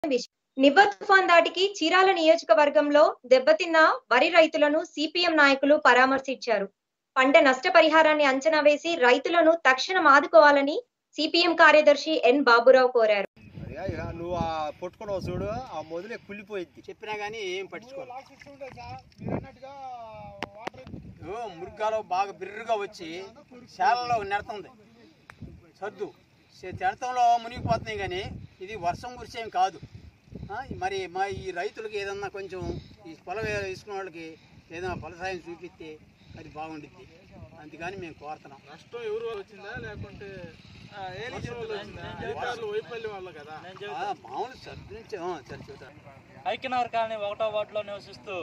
నివ్వ తుఫాన్ దాటికి చీరాల నియోజకవర్గంలో దెబ్బతిన్న వరి రైతులను సిపిఎం నాయకులు పరామర్శించారు పంట నష్టపరిహారాన్ని అంచనా వేసి రైతులను తక్షణం ఆదుకోవాలని సిపిఎం కార్యదర్శి ఎన్ బాబురావు కోరారు అయ్యా, ఇక నువ్వు ఆ పట్టుకున్నావు చూడు ఆ మొదలే కుళ్ళిపోయింది చెప్పినా కానీ ఏం పట్టించుకోవాలి లాస్ట్ ఇస్తూ ఉండే సార్ మీరు అన్నట్టుగా వాటర్ ఓ మురుగ్గాలో బాగా బిర్రుగా వచ్చి శాలలో నెడుతుంది సర్దు చే- తెడతంలో మునిగిపోతున్నాయి కానీ ఇది వర్షం కురిసేం కాదు ఆ, మరి మా ఈ రైతులకి ఏదన్నా కొంచెం ఈ పొలం వేసుకున్న వాళ్ళకి ఏదైనా ఫలసాయం చూపిస్తే అది బాగుండిద్ది అందుకని మేము కోరుతున్నాం నష్టం ఎవరు వల్ల వచ్చిందా లేకుంటే వర్షం వల్ల వచ్చిందా అధికారులు వైఫల్యం వల్ల కదా ఆ, మామూలు సర్దు నుంచి ఆ, సరే చూద్దాం ఐక్యనగర్ కాలనీ ఒకటో వార్డులో నివసిస్తూ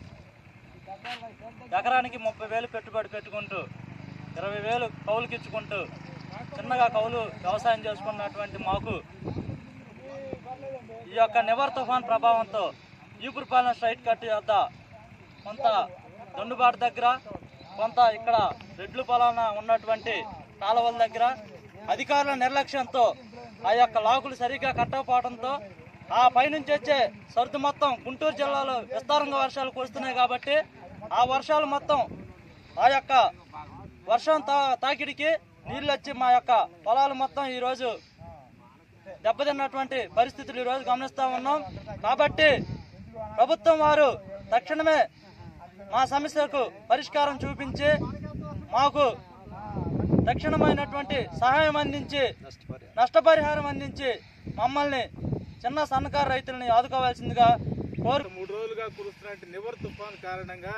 ఎకరానికి ముప్పై వేలు పెట్టుబడి పెట్టుకుంటూ ఇరవై వేలు కౌలుకి ఇచ్చుకుంటూ చిన్నగా కౌలు వ్యవసాయం చేసుకున్నటువంటి మాకు ఈ యొక్క నివర్ తుఫాన్ ప్రభావంతో ఈపురపాలెం స్ట్రైట్ కట్ వద్ద కొంత దొండుబాటు దగ్గర కొంత ఇక్కడ రెడ్లు పొలాన ఉన్నటువంటి కాలువల దగ్గర అధికారుల నిర్లక్ష్యంతో ఆ యొక్క లాకులు సరిగ్గా కట్టకపోవడంతో ఆ పైనుంచి వచ్చే సరుదు మొత్తం గుంటూరు జిల్లాలో విస్తారంగా వర్షాలు కురుస్తున్నాయి కాబట్టి ఆ వర్షాలు మొత్తం ఆ యొక్క వర్షం తా తాకిడికి నీళ్ళు వచ్చి మా యొక్క పొలాలు మొత్తం ఈరోజు దెబ్బతిన్నటువంటి పరిస్థితులు ఈరోజు గమనిస్తూ ఉన్నాం కాబట్టి ప్రభుత్వం వారు తక్షణమే మా సమస్యలకు పరిష్కారం చూపించి మాకు తక్షణమైనటువంటి సహాయం అందించి నష్టపరిహారం అందించి మమ్మల్ని చిన్న సన్నకారు రైతులని ఆదుకోవాల్సిందిగా కోరు గత మూడు రోజులుగా కురుస్తున్నట్టు నివర్ తుఫాన్ కారణంగా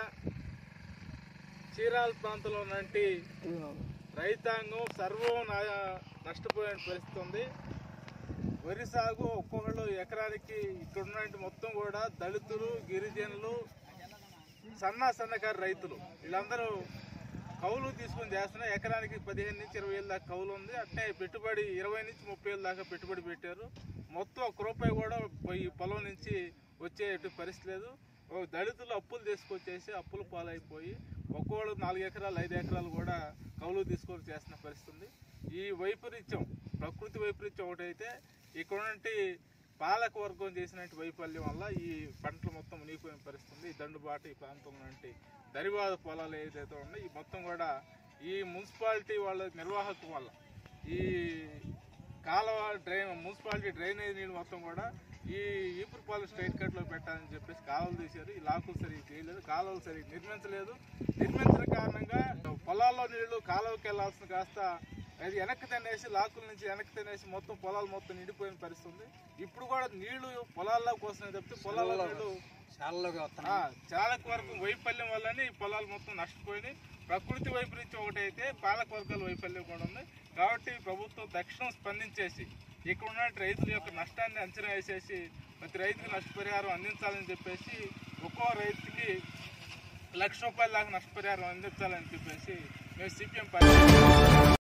చీరాల ప్రాంతంలో ఉన్నటువంటి రైతాంగం సర్వం నా- నష్టపోయిన పరిస్థితి ఉంది వరి సాగు ఒక్కొక్కళ్ళు ఎకరానికి ఇక్కడ ఉన్నటువంటి మొత్తం కూడా దళితులు గిరిజనులు సన్న సన్నకారు రైతులు వీళ్ళందరూ కౌలు తీసుకొని చేస్తున్నారు ఎకరానికి పదిహేను నుంచి ఇరవై వేల దాకా కౌలు ఉంది అట్నే పెట్టుబడి ఇరవై నుంచి ముప్పై వేల దాకా పెట్టుబడి పెట్టారు మొత్తం ఒక్క రూపాయి కూడా ఈ పొలం నుంచి వచ్చే పరిస్థితి లేదు ఓ దళితులు అప్పులు తీసుకొచ్చేసి అప్పులు పాలైపోయి ఒక్కోళ్ళు నాలుగు ఎకరాలు ఐదు ఎకరాలు కూడా కౌలు తీసుకొని చేస్తున్న పరిస్థితి ఉంది ఈ వైపరీత్యం ప్రకృతి వైపరీత్యం ఒకటైతే ఇక్కడ ఉన్నటువంటి పాలక వర్గం చేసినటువంటి వైఫల్యం వల్ల ఈ పంటలు మొత్తం మునిగిపోయిన పరిస్థితి ఉంది ఈ దండుబాటు ఈ ప్రాంతంలో నుండి దరివాద పొలాలు ఏదైతే ఉన్నాయో ఈ మొత్తం కూడా ఈ మున్సిపాలిటీ వాళ్ళ నిర్వాహకం వల్ల ఈ కాలువ డ్రైన్ మున్సిపాలిటీ డ్రైనేజ్ నీళ్ళు మొత్తం కూడా ఈ ఈపురపాలెం స్ట్రైట్ కట్లో పెట్టాలని చెప్పేసి కాలువలు తీశారు ఈ లాకులు సరిగ్గా చేయలేదు కాలువలు సరిగ్గా నిర్మించలేదు నిర్మించిన కారణంగా పొలాల్లో నీళ్లు కాలువకి వెళ్లాల్సిన కాస్త అది వెనక్కి తినేసి లాకుల నుంచి వెనక్కి తినేసి మొత్తం పొలాలు మొత్తం నిండిపోయిన పరిస్థితి ఉంది ఇప్పుడు కూడా నీళ్లు పొలాల్లో కోసమే తప్పితే పొలాల్లో నీళ్లు శాలలోకి ఆ, వస్తున్నాం చాలా వరకు వైఫల్యం వల్లనే ఈ పొలాలు మొత్తం నష్టపోయినాయి ప్రకృతి వైపరీత్యం ఒకటైతే పాలక వర్గాల వైఫల్యం కూడా ఉంది కాబట్టి ప్రభుత్వం తక్షణం స్పందించేసి ఇక్కడ ఉన్న రైతుల యొక్క నష్టాన్ని అంచనా వేసేసి ప్రతి రైతుకి నష్టపరిహారం అందించాలని చెప్పేసి ఒక్కో రైతుకి లక్ష రూపాయల దాకా నష్టపరిహారం అందించాలని చెప్పేసి మేము సిపిఎం పార్టీ